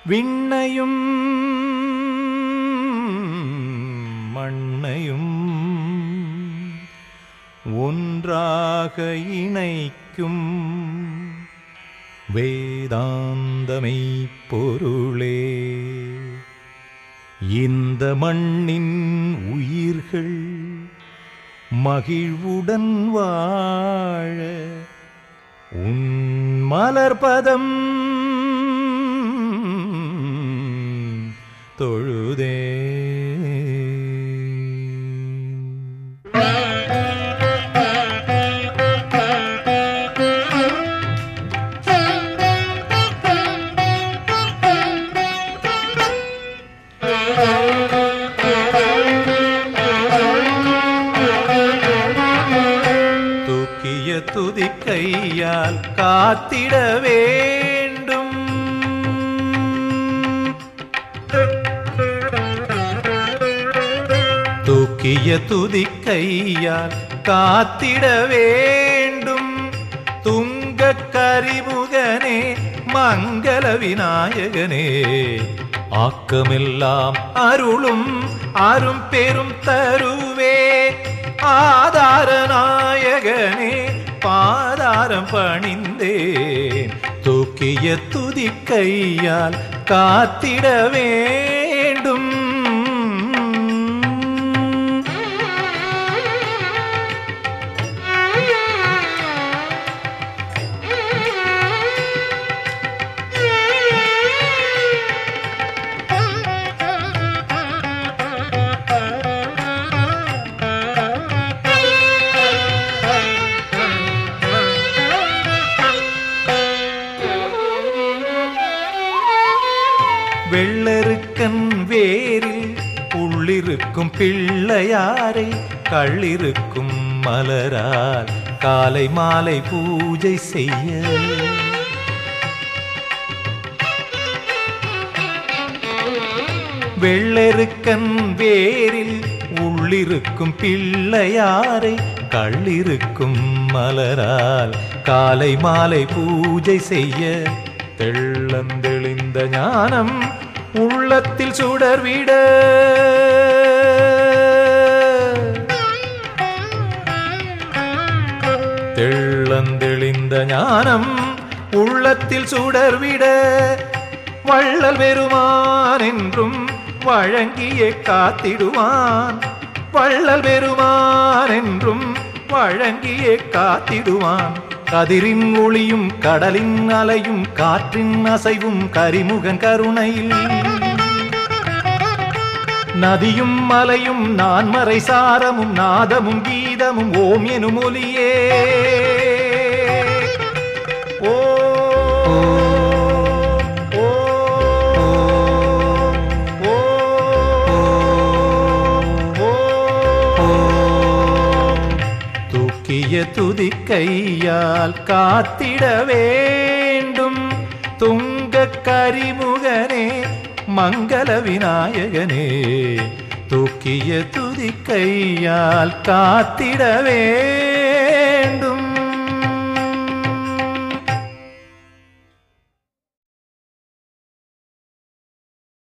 விண்ணையும் மண்ணையும் ஒன்றாக இணைக்கும் வேதாந்தமை பொருளே இந்த மண்ணின் உயிர்கள் மகிழ்வுடன் வாழ உன் மலர்பதம் தொழுதே தூக்கிய துதிக்கையால் காத்திட வேண்டும் தூக்கிய துதிக்கையால் காத்திட வேண்டும் துங்க கரிமுகனே மங்கள விநாயகனே ஆக்கமெல்லாம் அருளும் அரும் பெரும் தருவே ஆதார நாயகனே பாதாரம் பணிந்தேன் தூக்கிய துதிக்கையால் காத்திட வேண்டும் வெள்ளருக்கன் வேரில் உள்ளிருக்கும் பிள்ளையாரை கள்ளிருக்கும் மலரால் காலை மாலை பூஜை செய்ய வெள்ளெருக்கன் வேரில் உள்ளிருக்கும் பிள்ளையாரை கள்ளிருக்கும் மலரால் காலை மாலை பூஜை செய்ய தெள்ளந்தெளிந்த ஞானம் உள்ளத்தில் சுடர்விட தெள்ளந்தெளிந்த ஞானம் உள்ளத்தில் சுடர்விட வள்ளல் பெருமான் என்றும் வழங்கியே காத்திடுவான் வள்ளல் பெருமான் என்றும் வழங்கியே காத்திடுவான் கதிரின் ஒளியும் கடலின் அலையும் காற்றின் அசைவும் கரிமுகன் கருணையில் நதியும் மலையும் நான்மறை சாரமும் நாதமும் கீதமும் ஓம் எனும் ஒலியே ஓ ஓ தூக்கிய துதிக்கையால் காத்திட வேண்டும் துங்க கரிமுகனே மங்கள விநாயகனே தூக்கிய துதிக்கையால் காத்திட வேண்டும்